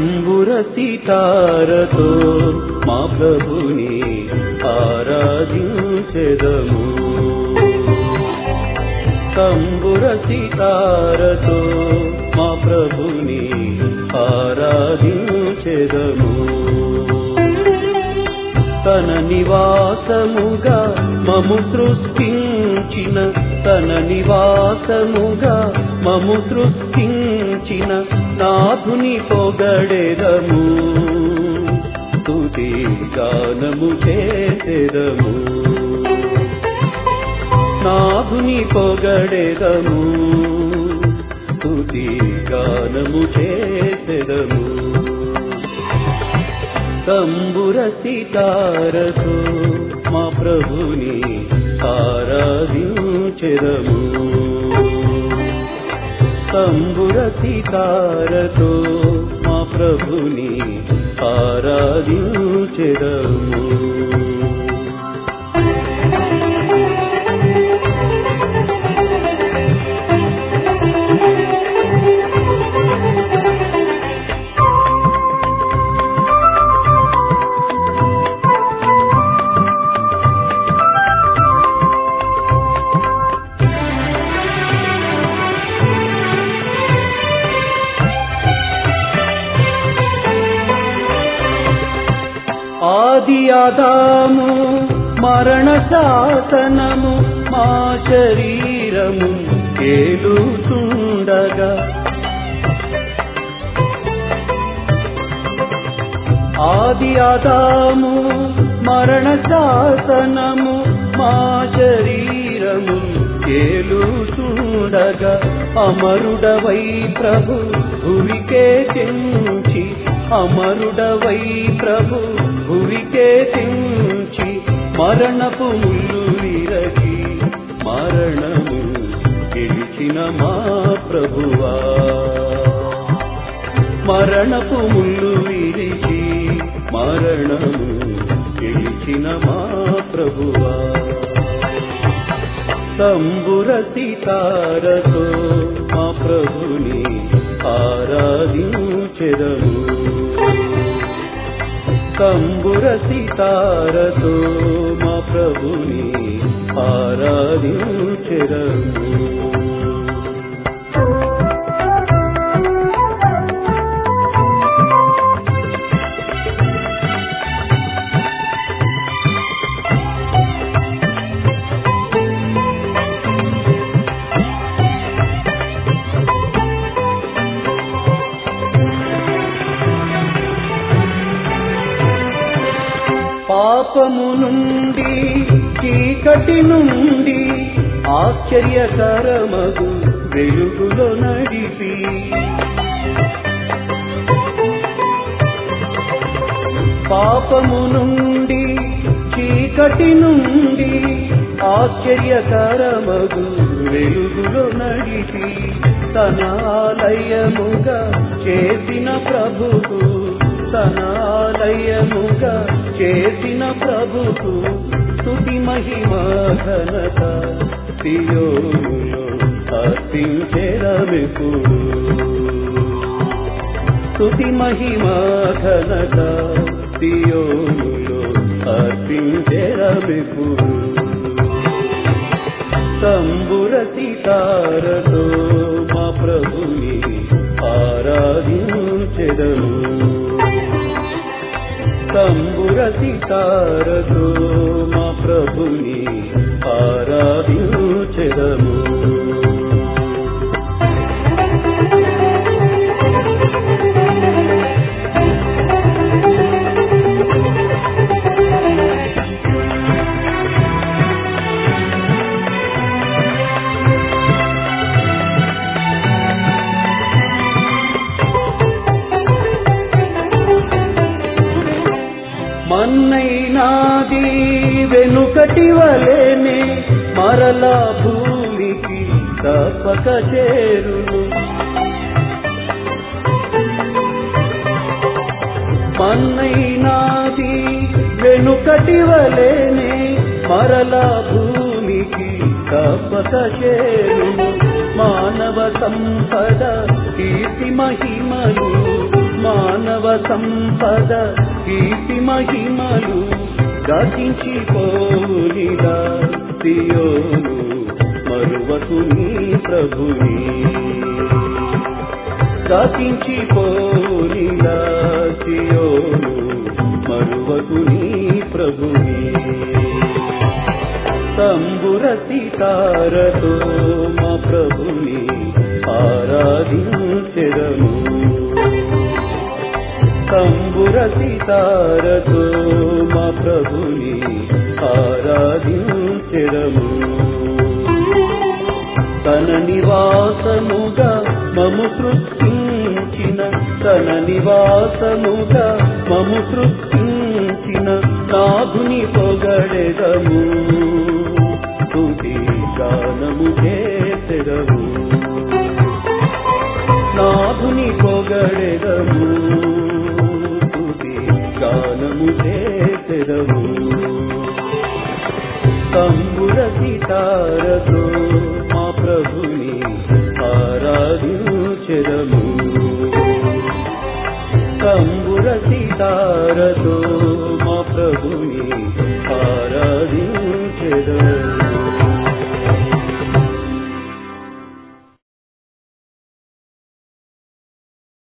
తంబుర సితారతో మా ప్రభుని ఆరాధించెదము తంబుర సితారతో మా ప్రభుని ఆరాధించెదము తన నివాసముగా మము సృష్టించిన తన నివాసముగా మము సృష్టించిన నాథుని పొగడెదము తుది గానము చేసెదము నాథుని పొగడెదము తుది గానము చేసెదము తంబుర సితారతో మా ప్రభుని ఆరాధించెదము తంబుర సితారతో మా ప్రభుని ఆరాధించెదము ఆది ఆదాము మరణ శాసనము మా శరీరము ఏలుతుండగా ఆది ఆదాము మరణ శాసనము మా శరీరము ఏలుతుండగా అమరుడవై ప్రభు భువికే తెంచి అమరుడవై ప్రభు భువికే తెంచి మరణపు ముళ్ళు విరచి మరణము గెలిచిన మా ప్రభువా మరణపు ముళ్ళు విరిచి మరణము గెలిచిన మా ప్రభువా తంబుర సితారతో మా ప్రభుని ఆరాధించెదము తంబుర సితారతో మా ప్రభుని ఆరాధించెదము పాపము నుండి చీకటి నుండి ఆశ్చర్యకరమగు వెలుగులో నడిపి పాపము నుండి చీకటి నుండి ఆశ్చర్యకరమగు వెలుగులో నడిపి తన ఆలయముగా చేసిన ప్రభుకు తన ఆలయముగా చేసిన ప్రభుకు స్తుతి మహిమ ఘనత సియోనులో అర్పించెరమెప్పుడు స్తుతి మహిమ ఘనత సియోనులో అర్పించెరమెప్పుడు తంబుర సితారతో మా ప్రభుని ఆరాధించెదము తంబుర సితారతో మా ప్రభుని ఆరాధించెదము మన్నైనాది వెనుకటి వలెనే మరలా భూమికి తప్పక చేరును మన్నైనాది వెనుకటి వలెనే మరలా భూమికి తప్పక చేరును మానవ సంపద కీర్తి మహిమలు మానవ సంపద కీర్తి మహిమలు గతించిపోలిగా సియోను మరువకు నీ ప్రభుని గతించిపోలిగా సియోను మరువకు నీ ప్రభుని తంబుర సితారతో మా ప్రభుని ఆరాధించెదము తంబుర సితారతో మా ప్రభుని ఆరాధించెదము తన నివాసముగా మము సృష్టించిన తన నివాసముగా మము సృష్టించిన నాథుని పొగడెదము తుది గానము చేసెదము నాథుని పొగడెదము తుది గానము చేసెదము తంబుర సితారతో మా ప్రభుని ఆరాధించెదము తంబుర సితారతో మా ప్రభుని ఆరాధించెదము